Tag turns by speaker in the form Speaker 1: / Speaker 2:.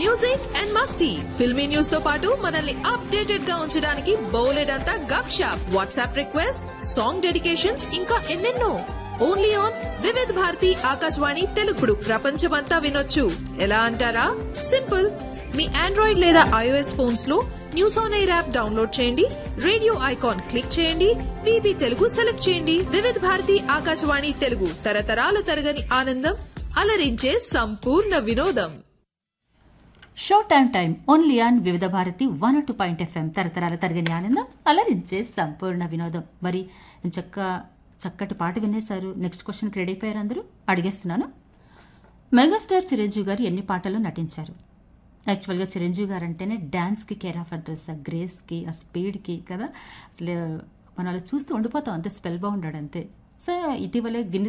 Speaker 1: music and మస్తీ filmy news తో పాటు మనల్ని అప్డేటెడ్ గా ఉంచడానికి బోలెడంతా గప్ షాప్ వాట్సాప్ రిక్వెస్ట్ సాంగ్ డెడికేషన్స్ ఇంకా ఎన్నెన్నో ఓన్లీ ఆన్ వివిధ్ భారతి ఆకాశవాణి తెలుగుడు ప్రపంచమంతా వినొచ్చు ఎలా అంటారా సింపుల్ మీ ఆండ్రాయిడ్ లేదా ఐఓఎస్ ఫోన్స్ లో news on air app download చేయండి రేడియో ఐకాన్ క్లిక్ చేయండి విబి తెలుగు సెలెక్ట్ చేయండి వివిధ భారతి ఆకాశవాణి తెలుగు తరతరాల తరగని ఆనందం అలరించే సంపూర్ణ వినోదం
Speaker 2: show time time only on Vividh Bharati one two point FM తరతరాల తరగని ఆనందం అలరించే సంపూర్ణ వినోదం మరి చక్క చక్కటి పాట వినేశారు నెక్స్ట్ క్వశ్చన్కి రెడీ అయిపోయారు అందరూ అడిగేస్తున్నాను మెగాస్టార్ చిరంజీవి గారు ఎన్ని పాటలు నటించారు యాక్చువల్గా చిరంజీవి గారు అంటేనే డ్యాన్స్కి కేర్ ఆఫ్ అడ్రస్ ఆ గ్రేస్కి ఆ స్పీడ్కి కదా అసలు మనం అలా చూస్తూ ఉండిపోతాం అంతే స్పెల్ బాగుండాడు అంతే సో ఇటీవలే గిన్నెస్